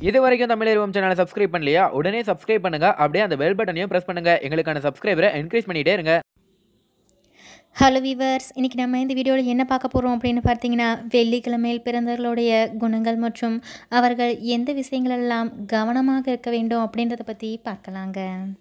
இது வரைக்கும் தமிழ் சேனலை சப்ஸ்கிரைப் பண்ணலையா உடனே சப்ஸ்கிரைப் பண்ணுங்க அப்படியே அந்த பெல் பட்டனையும் பிரஸ் பண்ணுங்க எங்களுக்கான சப்ஸ்கிரைபரை என்கரேஜ் பண்ணிட்டே இருங்க ஹலோ வீவர்ஸ் இன்றைக்கி நம்ம இந்த வீடியோவில் என்ன பார்க்க போகிறோம் அப்படின்னு பார்த்தீங்கன்னா வெள்ளிக்கிழமையில் பிறந்தவர்களுடைய குணங்கள் மற்றும் அவர்கள் எந்த விஷயங்களெல்லாம் கவனமாக இருக்க வேண்டும் அப்படின்றத பற்றி பார்க்கலாங்க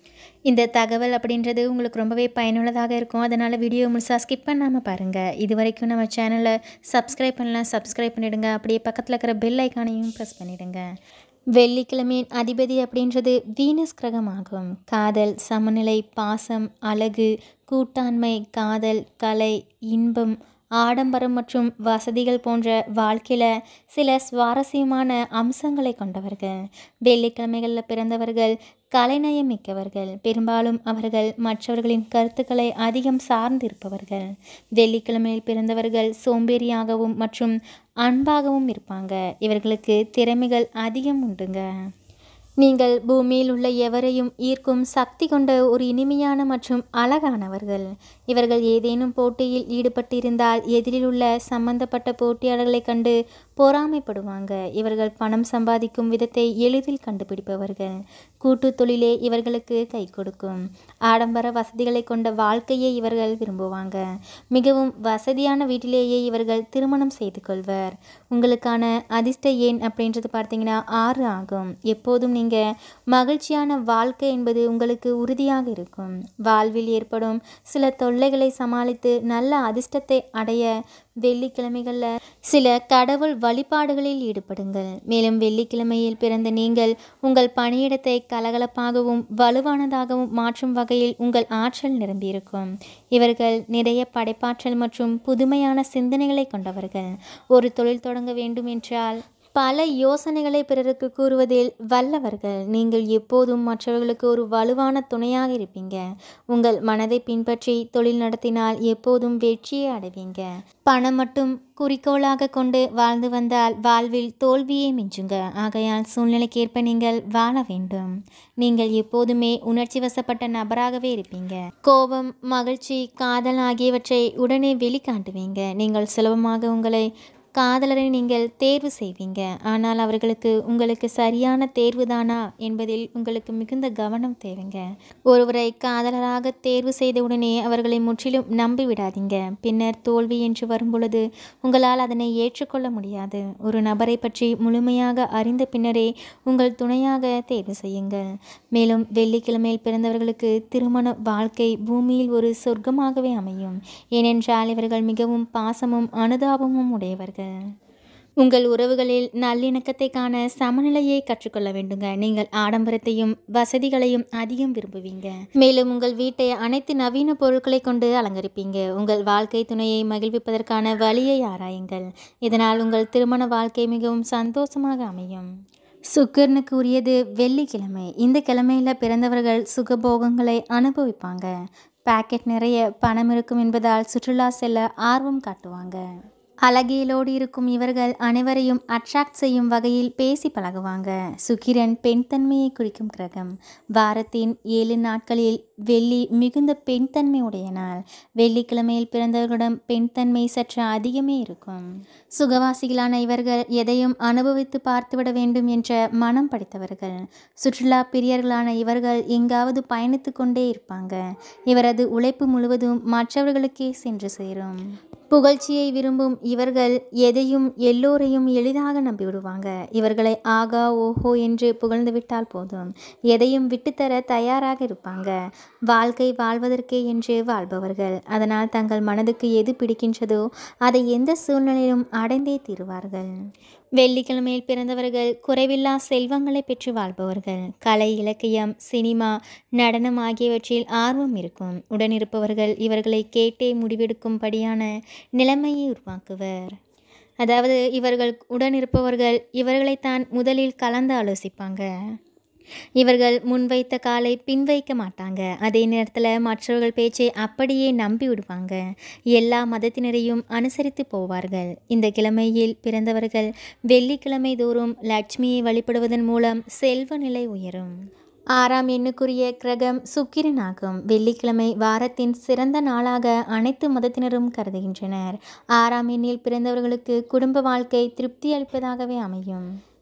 இந்த தகவல் அப்படின்றது உங்களுக்கு ரொம்பவே பயனுள்ளதாக இருக்கும் அதனால் வீடியோ முழுசாக ஸ்கிப் பண்ணாமல் பாருங்கள் இது வரைக்கும் நம்ம சேனலை சப்ஸ்கிரைப் பண்ணலாம் சப்ஸ்கிரைப் பண்ணிவிடுங்க அப்படியே பக்கத்தில் இருக்கிற பெல் ஐக்கானையும் ப்ரெஸ் பண்ணிவிடுங்க வெள்ளிக்கிழமையின் அதிபதி அப்படின்றது வீனஸ் கிரகமாகும் காதல் சமநிலை பாசம் அழகு கூட்டாண்மை காதல் கலை இன்பம் ஆடம்பரம் மற்றும் வசதிகள் போன்ற வாழ்க்கையில் சில சுவாரஸ்யமான அம்சங்களை கொண்டவர்கள் வெள்ளிக்கிழமைகளில் பிறந்தவர்கள் கலைநயம் மிக்கவர்கள் பெரும்பாலும் அவர்கள் மற்றவர்களின் கருத்துக்களை அதிகம் சார்ந்திருப்பவர்கள் வெள்ளிக்கிழமையில் பிறந்தவர்கள் சோம்பேறியாகவும் மற்றும் அன்பாகவும் இருப்பாங்க இவர்களுக்கு திறமைகள் அதிகம் உண்டுங்க நீங்கள் பூமியில் உள்ள எவரையும் ஈர்க்கும் சக்தி கொண்ட ஒரு இனிமையான மற்றும் அழகானவர்கள் இவர்கள் ஏதேனும் போட்டியில் ஈடுபட்டிருந்தால் எதிரில் உள்ள சம்பந்தப்பட்ட போட்டியாளர்களைக் கண்டு பொறாமைப்படுவாங்க இவர்கள் பணம் சம்பாதிக்கும் விதத்தை எளிதில் கண்டுபிடிப்பவர்கள் கூட்டு தொழிலே இவர்களுக்கு கை கொடுக்கும் ஆடம்பர வசதிகளை கொண்ட வாழ்க்கையை இவர்கள் விரும்புவாங்க மிகவும் வசதியான வீட்டிலேயே இவர்கள் திருமணம் செய்து கொள்வர் உங்களுக்கான அதிர்ஷ்ட எண் அப்படின்றது பார்த்தீங்கன்னா ஆறு ஆகும் எப்போதும் நீங்கள் மகிழ்ச்சியான வாழ்க்கை என்பது உங்களுக்கு உறுதியாக இருக்கும் வாழ்வில் ஏற்படும் சில தொல்லைகளை சமாளித்து நல்ல அதிர்ஷ்டத்தை அடைய வெள்ளிக்கிழமைகளில் சில கடவுள் வழிபாடுகளில் ஈடுபடுங்கள் மேலும் வெள்ளிக்கிழமையில் பிறந்த நீங்கள் உங்கள் பணியிடத்தை கலகலப்பாகவும் வலுவானதாகவும் மாற்றும் வகையில் உங்கள் ஆற்றல் நிரம்பியிருக்கும் இவர்கள் நிறைய படைப்பாற்றல் மற்றும் புதுமையான சிந்தனைகளை கொண்டவர்கள் ஒரு தொழில் தொடங்க வேண்டும் என்றால் பல யோசனைகளை பிறருக்கு கூறுவதில் வல்லவர்கள் நீங்கள் எப்போதும் மற்றவர்களுக்கு ஒரு வலுவான துணையாக இருப்பீங்க உங்கள் மனதை பின்பற்றி தொழில் நடத்தினால் எப்போதும் வெற்றியை அடைவீங்க பணம் மட்டும் குறிக்கோளாக கொண்டு வாழ்ந்து வந்தால் வாழ்வில் தோல்வியே மிஞ்சுங்க ஆகையால் சூழ்நிலைக்கேற்ப நீங்கள் வாழ வேண்டும் நீங்கள் எப்போதுமே உணர்ச்சி வசப்பட்ட நபராகவே இருப்பீங்க கோபம் மகிழ்ச்சி காதல் ஆகியவற்றை உடனே வெளிக்காட்டுவீங்க நீங்கள் சுலபமாக உங்களை காதலரை நீங்கள் தேர்வு செய்வீங்க ஆனால் அவர்களுக்கு உங்களுக்கு சரியான தேர்வுதானா என்பதில் உங்களுக்கு மிகுந்த கவனம் தேவைங்க ஒருவரை காதலராக தேர்வு செய்தவுடனே அவர்களை முற்றிலும் நம்பி விடாதீங்க பின்னர் தோல்வி என்று வரும்பொழுது உங்களால் அதனை ஏற்றுக்கொள்ள முடியாது ஒரு நபரை பற்றி முழுமையாக அறிந்த பின்னரே உங்கள் துணையாக தேர்வு செய்யுங்கள் மேலும் வெள்ளிக்கிழமையில் பிறந்தவர்களுக்கு திருமண வாழ்க்கை பூமியில் ஒரு சொர்க்கமாகவே அமையும் ஏனென்றால் இவர்கள் மிகவும் பாசமும் அனுதாபமும் உடையவர்கள் உங்கள் உறவுகளில் நல்லிணக்கத்தை காண சமநிலையை கற்றுக்கொள்ள வேண்டுங்க நீங்கள் ஆடம்பரத்தையும் வசதிகளையும் அதிகம் விரும்புவீங்க மேலும் உங்கள் வீட்டை அனைத்து நவீன பொருட்களை கொண்டு அலங்கரிப்பீங்க உங்கள் வாழ்க்கை துணையை மகிழ்விப்பதற்கான வழியை ஆராயுங்கள் இதனால் உங்கள் திருமண வாழ்க்கை மிகவும் சந்தோஷமாக அமையும் சுக்கரனுக்கு உரியது வெள்ளிக்கிழமை இந்த கிழமையில் பிறந்தவர்கள் சுகபோகங்களை அனுபவிப்பாங்க பாக்கெட் நிறைய பணம் இருக்கும் என்பதால் சுற்றுலா செல்ல ஆர்வம் காட்டுவாங்க அழகியலோடு இருக்கும் இவர்கள் அனைவரையும் அட்ராக்ட் செய்யும் வகையில் பேசி பழகுவாங்க சுக்கிரன் பெண் தன்மையை குறிக்கும் கிரகம் வாரத்தின் ஏழு நாட்களில் வெள்ளி மிகுந்த பெண் தன்மை உடைய நாள் வெள்ளிக்கிழமையில் பிறந்தவர்களிடம் பெண் தன்மை சற்று அதிகமே இருக்கும் சுகவாசிகளான இவர்கள் எதையும் அனுபவித்து பார்த்துவிட வேண்டும் என்ற மனம் படைத்தவர்கள் சுற்றுலா பிரியர்களான இவர்கள் எங்காவது பயணித்து கொண்டே இருப்பாங்க இவரது உழைப்பு முழுவதும் மற்றவர்களுக்கே சென்று சேரும் புகழ்ச்சியை விரும்பும் இவர்கள் எதையும் எல்லோரையும் எளிதாக நம்பிவிடுவாங்க இவர்களை ஆகா ஓஹோ என்று புகழ்ந்து விட்டால் போதும் எதையும் விட்டுத்தர தயாராக இருப்பாங்க வாழ்க்கை வாழ்வதற்கே என்று வாழ்பவர்கள் அதனால் தங்கள் மனதுக்கு எது பிடிக்கின்றதோ அதை எந்த சூழ்நிலையிலும் அடைந்தே தீருவார்கள் வெள்ளிக்கிழமையில் பிறந்தவர்கள் குறைவில்லா செல்வங்களை பெற்று வாழ்பவர்கள் கலை இலக்கியம் சினிமா நடனம் ஆகியவற்றில் ஆர்வம் இருக்கும் உடனிருப்பவர்கள் இவர்களை கேட்டே முடிவெடுக்கும்படியான நிலைமையை உருவாக்குவர் அதாவது இவர்கள் உடனிருப்பவர்கள் இவர்களைத்தான் முதலில் கலந்து ஆலோசிப்பாங்க இவர்கள் முன்வைத்த காலை பின்வைக்க மாட்டாங்க அதே நேரத்தில் மற்றவர்கள் பேச்சை அப்படியே நம்பி விடுவாங்க எல்லா மதத்தினரையும் அனுசரித்து போவார்கள் இந்த கிழமையில் பிறந்தவர்கள் வெள்ளிக்கிழமை தோறும் லட்சுமியை வழிபடுவதன் மூலம் செல்வ நிலை உயரும் ஆறாம் எண்ணுக்குரிய கிரகம் சுக்கிரன் ஆகும் வெள்ளிக்கிழமை வாரத்தின் சிறந்த நாளாக அனைத்து மதத்தினரும் கருதுகின்றனர் ஆறாம் எண்ணில் பிறந்தவர்களுக்கு குடும்ப வாழ்க்கை திருப்தி அளிப்பதாகவே அமையும்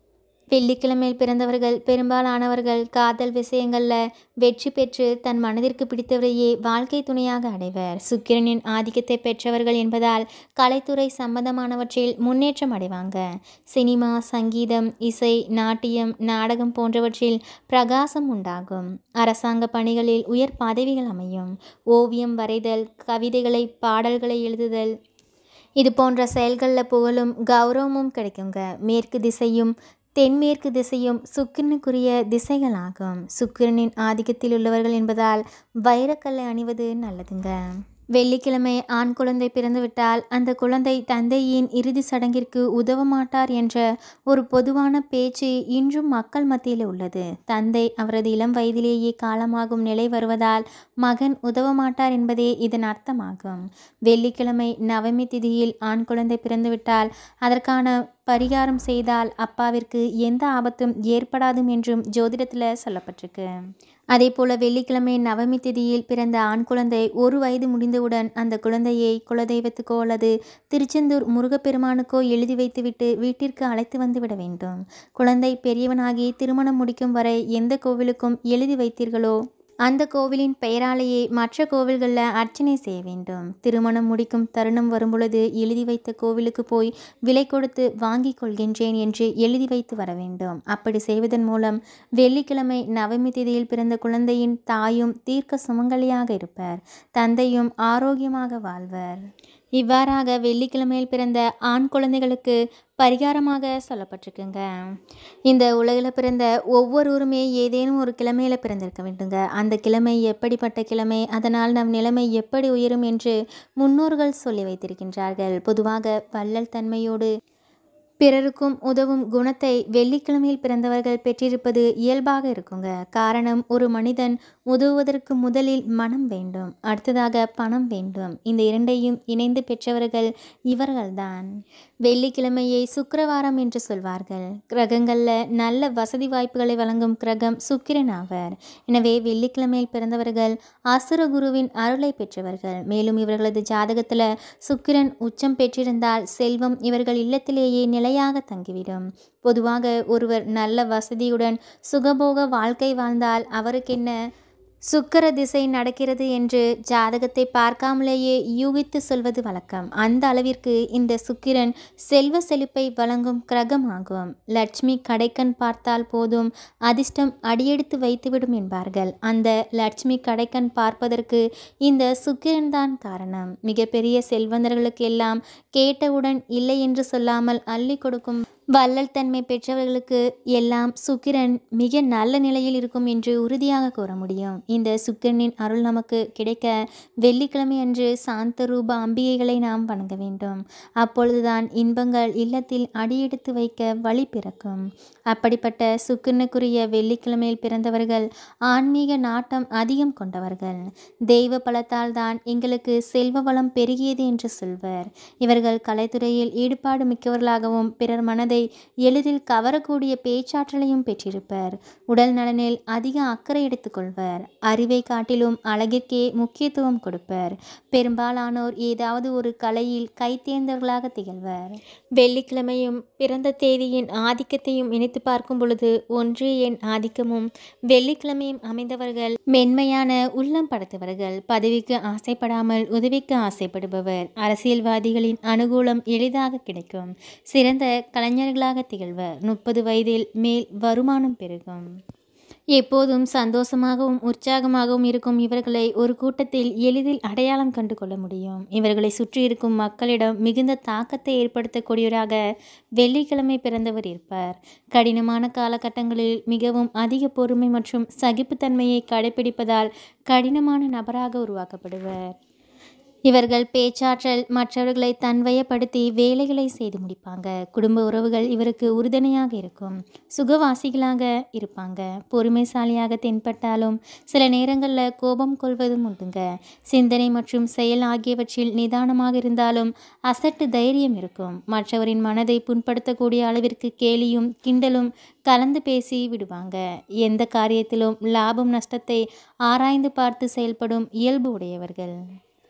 வெள்ளிக்கிழமையில் பிறந்தவர்கள் பெரும்பாலானவர்கள் காதல் விஷயங்களில் வெற்றி பெற்று தன் மனதிற்கு பிடித்தவரையே வாழ்க்கை துணையாக அடைவர் சுக்கிரனின் ஆதிக்கத்தை பெற்றவர்கள் என்பதால் கலைத்துறை சம்பந்தமானவற்றில் முன்னேற்றம் அடைவாங்க சினிமா சங்கீதம் இசை நாட்டியம் நாடகம் போன்றவற்றில் பிரகாசம் உண்டாகும் அரசாங்க பணிகளில் உயர் பதவிகள் அமையும் ஓவியம் வரைதல் கவிதைகளை பாடல்களை எழுதுதல் இது போன்ற செயல்களில் புகழும் கௌரவமும் கிடைக்குங்க மேற்கு திசையும் தென்மேற்கு திசையும் சுக்கிரனுக்குரிய திசைகளாகும் சுக்கிரனின் ஆதிக்கத்தில் உள்ளவர்கள் என்பதால் வைரக்கல்லை அணிவது நல்லதுங்க வெள்ளிக்கிழமை ஆண் குழந்தை பிறந்துவிட்டால் அந்த குழந்தை தந்தையின் இறுதி சடங்கிற்கு உதவ மாட்டார் என்ற ஒரு பொதுவான பேச்சு இன்றும் மக்கள் மத்தியில் உள்ளது தந்தை அவரது இளம் வயதிலேயே காலமாகும் நிலை வருவதால் மகன் உதவ மாட்டார் என்பதே இதன் அர்த்தமாகும் வெள்ளிக்கிழமை நவமி திதியில் ஆண் குழந்தை பிறந்துவிட்டால் அதற்கான பரிகாரம் செய்தால் அப்பாவிற்கு எந்த ஆபத்தும் ஏற்படாதும் என்றும் ஜோதிடத்தில் சொல்லப்பட்டிருக்கு அதே போல வெள்ளிக்கிழமை நவமி திதியில் பிறந்த ஆண் குழந்தை ஒரு வயது முடிந்தவுடன் அந்த குழந்தையை குலதெய்வத்துக்கோ அல்லது திருச்செந்தூர் முருகப்பெருமானுக்கோ எழுதி வைத்துவிட்டு வீட்டிற்கு அழைத்து வந்து விட வேண்டும் குழந்தை பெரியவனாகி திருமணம் முடிக்கும் வரை எந்த கோவிலுக்கும் எழுதி வைத்தீர்களோ அந்த கோவிலின் பெயராலேயே மற்ற கோவில்களில் அர்ச்சனை செய்ய வேண்டும் திருமணம் முடிக்கும் தருணம் வரும்பொழுது எழுதி வைத்த கோவிலுக்கு போய் விலை கொடுத்து வாங்கிக் கொள்கின்றேன் என்று எழுதி வைத்து வர வேண்டும் அப்படி செய்வதன் மூலம் வெள்ளிக்கிழமை நவமி திதியில் பிறந்த குழந்தையின் தாயும் தீர்க்க சுமங்கலியாக இருப்பர் தந்தையும் ஆரோக்கியமாக வாழ்வர் இவ்வாறாக வெள்ளிக்கிழமையில் பிறந்த ஆண் குழந்தைகளுக்கு பரிகாரமாக சொல்லப்பட்டிருக்குங்க இந்த உலகில் பிறந்த ஒவ்வொருவருமே ஏதேனும் ஒரு கிழமையில் பிறந்திருக்க வேண்டுங்க அந்த கிழமை எப்படிப்பட்ட கிழமை அதனால் நம் நிலைமை எப்படி உயரும் என்று முன்னோர்கள் சொல்லி வைத்திருக்கின்றார்கள் பொதுவாக வள்ளல் தன்மையோடு பிறருக்கும் உதவும் குணத்தை வெள்ளிக்கிழமையில் பிறந்தவர்கள் பெற்றிருப்பது இயல்பாக இருக்குங்க காரணம் ஒரு மனிதன் உதவுவதற்கு முதலில் மனம் வேண்டும் அடுத்ததாக பணம் வேண்டும் இந்த இரண்டையும் இணைந்து பெற்றவர்கள் இவர்கள்தான் வெள்ளிக்கிழமையை சுக்கிரவாரம் என்று சொல்வார்கள் கிரகங்களில் நல்ல வசதி வாய்ப்புகளை வழங்கும் கிரகம் சுக்கிரன் ஆவர் எனவே வெள்ளிக்கிழமையில் பிறந்தவர்கள் அசுர குருவின் அருளை பெற்றவர்கள் மேலும் இவர்களது ஜாதகத்தில் சுக்கிரன் உச்சம் பெற்றிருந்தால் செல்வம் இவர்கள் இல்லத்திலேயே நிலையாக தங்கிவிடும் பொதுவாக ஒருவர் நல்ல வசதியுடன் சுகபோக வாழ்க்கை வாழ்ந்தால் அவருக்கென்ன சுக்கர திசை நடக்கிறது என்று ஜாதகத்தை பார்க்காமலேயே யூகித்து சொல்வது வழக்கம் அந்த அளவிற்கு இந்த சுக்கிரன் செல்வ செழிப்பை வழங்கும் கிரகமாகும் லட்சுமி கடைக்கண் பார்த்தால் போதும் அதிர்ஷ்டம் அடியெடுத்து வைத்துவிடும் என்பார்கள் அந்த லட்சுமி கடைக்கண் பார்ப்பதற்கு இந்த சுக்கிரன் தான் காரணம் மிகப்பெரிய செல்வந்தர்களுக்கு எல்லாம் கேட்டவுடன் இல்லை என்று சொல்லாமல் அள்ளி கொடுக்கும் வள்ளல் தன்மை பெற்றவர்களுக்கு எல்லாம் சுக்கிரன் மிக நல்ல நிலையில் இருக்கும் என்று உறுதியாக கூற முடியும் இந்த சுக்கிரனின் அருள் நமக்கு கிடைக்க வெள்ளிக்கிழமை அன்று சாந்த ரூப அம்பிகைகளை நாம் வணங்க வேண்டும் அப்பொழுதுதான் இன்பங்கள் இல்லத்தில் அடியெடுத்து வைக்க வழி பிறக்கும் அப்படிப்பட்ட சுக்கிரனுக்குரிய வெள்ளிக்கிழமையில் பிறந்தவர்கள் ஆன்மீக நாட்டம் அதிகம் கொண்டவர்கள் தெய்வ பலத்தால் தான் எங்களுக்கு செல்வ வளம் பெருகியது என்று சொல்வர் இவர்கள் கலைத்துறையில் ஈடுபாடு மிக்கவர்களாகவும் பிறர் மனதை எளிதில் கவரக்கூடிய பேச்சாற்றலையும் பெற்றிருப்பர் உடல் நலனில் அதிக அக்கறை எடுத்துக்கொள்வர் அறிவை காட்டிலும் அழகிற்கே முக்கியத்துவம் கொடுப்பர் பெரும்பாலானோர் ஏதாவது ஒரு கலையில் கைத்தேர்ந்தவர்களாக திகழ்வர் வெள்ளிக்கிழமையும் பிறந்த தேதியின் ஆதிக்கத்தையும் இணைத்து பார்க்கும் பொழுது ஒன்று எண் ஆதிக்கமும் வெள்ளிக்கிழமையும் அமைந்தவர்கள் மென்மையான உள்ளம் படைத்தவர்கள் பதவிக்கு ஆசைப்படாமல் உதவிக்கு ஆசைப்படுபவர் அரசியல்வாதிகளின் அனுகூலம் எளிதாக கிடைக்கும் சிறந்த கலைஞர்களாக திகழ்வர் முப்பது வயதில் மேல் வருமானம் பெருகும் எப்போதும் சந்தோஷமாகவும் உற்சாகமாகவும் இருக்கும் இவர்களை ஒரு கூட்டத்தில் எளிதில் அடையாளம் கண்டு கொள்ள முடியும் இவர்களை சுற்றி இருக்கும் மக்களிடம் மிகுந்த தாக்கத்தை ஏற்படுத்தக்கூடியவராக வெள்ளிக்கிழமை பிறந்தவர் இருப்பார் கடினமான காலகட்டங்களில் மிகவும் அதிக பொறுமை மற்றும் சகிப்புத்தன்மையை கடைபிடிப்பதால் கடினமான நபராக உருவாக்கப்படுவர் இவர்கள் பேச்சாற்றல் மற்றவர்களை தன்வயப்படுத்தி வேலைகளை செய்து முடிப்பாங்க குடும்ப உறவுகள் இவருக்கு உறுதுணையாக இருக்கும் சுகவாசிகளாக இருப்பாங்க பொறுமைசாலியாக தென்பட்டாலும் சில நேரங்களில் கோபம் கொள்வதும் உண்டுங்க சிந்தனை மற்றும் செயல் ஆகியவற்றில் நிதானமாக இருந்தாலும் அசட்டு தைரியம் இருக்கும் மற்றவரின் மனதை புண்படுத்தக்கூடிய அளவிற்கு கேலியும் கிண்டலும் கலந்து பேசி விடுவாங்க எந்த காரியத்திலும் லாபம் நஷ்டத்தை ஆராய்ந்து பார்த்து செயல்படும் இயல்பு உடையவர்கள்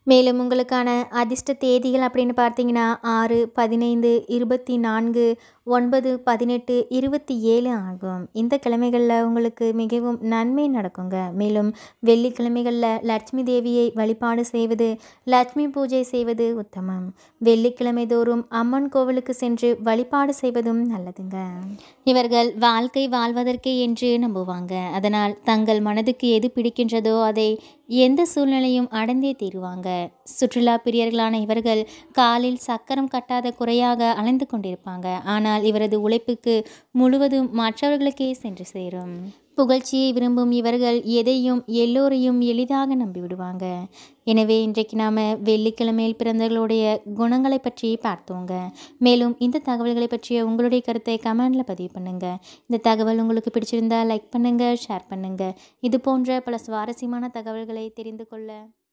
மேலும் உங்களுக்கான அதிர்ஷ்ட தேதிகள் அப்படின்னு பார்த்தீங்கன்னா ஆறு பதினைந்து இருபத்தி நான்கு ஒன்பது பதினெட்டு இருபத்தி ஏழு ஆகும் இந்த கிழமைகளில் உங்களுக்கு மிகவும் நன்மை நடக்குங்க மேலும் வெள்ளிக்கிழமைகளில் லட்சுமி தேவியை வழிபாடு செய்வது லட்சுமி பூஜை செய்வது உத்தமம் வெள்ளிக்கிழமை தோறும் அம்மன் கோவிலுக்கு சென்று வழிபாடு செய்வதும் நல்லதுங்க இவர்கள் வாழ்க்கை வாழ்வதற்கே என்று நம்புவாங்க அதனால் தங்கள் மனதுக்கு எது பிடிக்கின்றதோ அதை எந்த சூழ்நிலையும் அடைந்தே தீருவாங்க சுற்றுலா பிரியர்களான இவர்கள் காலில் சக்கரம் கட்டாத குறையாக அலைந்து கொண்டிருப்பாங்க ஆனால் இவரது உழைப்புக்கு முழுவதும் மற்றவர்களுக்கே சென்று சேரும் புகழ்ச்சியை விரும்பும் இவர்கள் எதையும் எல்லோரையும் எளிதாக நம்பிவிடுவாங்க எனவே இன்றைக்கு நாம் வெள்ளிக்கிழமையில் பிறந்தவர்களுடைய குணங்களை பற்றி பார்த்தோங்க மேலும் இந்த தகவல்களை பற்றிய உங்களுடைய கருத்தை கமெண்டில் பதிவு பண்ணுங்கள் இந்த தகவல் உங்களுக்கு பிடிச்சிருந்தா லைக் பண்ணுங்கள் ஷேர் பண்ணுங்கள் இது போன்ற பல சுவாரஸ்யமான தகவல்களை தெரிந்து கொள்ள